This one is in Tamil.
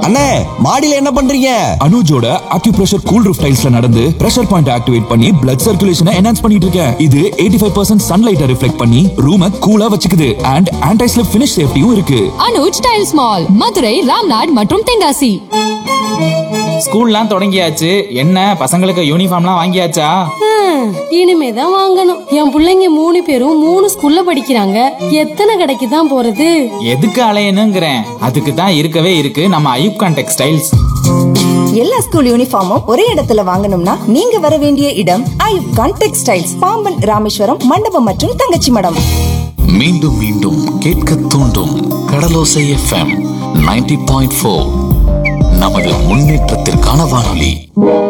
அண்ணே மாடியில என்ன பண்றீங்க அனுஜோட அக்யூப்ரெஷர் கூல் ரூஃப் டைல்ஸ்ல நடந்து பிரஷர் பாயிண்ட் ஆக்டிவேட் பண்ணி பிளட் சர்க்குலேஷனை என்ஹான்ஸ் பண்ணிட்டு இருக்கேன் இது 85% ஃபைவ் பர்சன்ட் சன்லைட்டை ரிஃப்ளெக்ட் பண்ணி ரூமை கூலா வச்சுக்குது அண்ட் ஆன்டி ஸ்லிப் ஃபினிஷ் சேஃப்டியும் இருக்கு அனுஜ் டைல்ஸ் மால் மதுரை ராம்நாட் மற்றும் தென்காசி ஸ்கூல்லாம் தொடங்கியாச்சு என்ன பசங்களுக்கு யூனிஃபார்ம்லாம் வாங்கியாச்சா ஹம், இனிமேதான் வாங்கணும் என் புள்ளைங்க மூணு பேரும் மூணு ஸ்கூல்ல படிக்கிறாங்க எத்தனை கடைக்கு தான் போறது எதுக்கு அலையணுங்கிறேன் அதுக்கு தான் இருக்கவே இருக்கு நம்ம ஐயூப் கான் டெக்ஸ்டைல்ஸ் எல்லா ஸ்கூல் யூனிஃபார்மும் ஒரே இடத்துல வாங்கணும்னா நீங்க வர வேண்டிய இடம் ஐயூப் கான் டெக்ஸ்டைல்ஸ் பாம்பன் ராமேஸ்வரம் மண்டபம் மற்றும் தங்கச்சி மடம் மீண்டும் மீண்டும் கேட்க தூண்டும் Kadalosai FM ninety point four நமது முன்னேற்றத்திற்கான வானொலி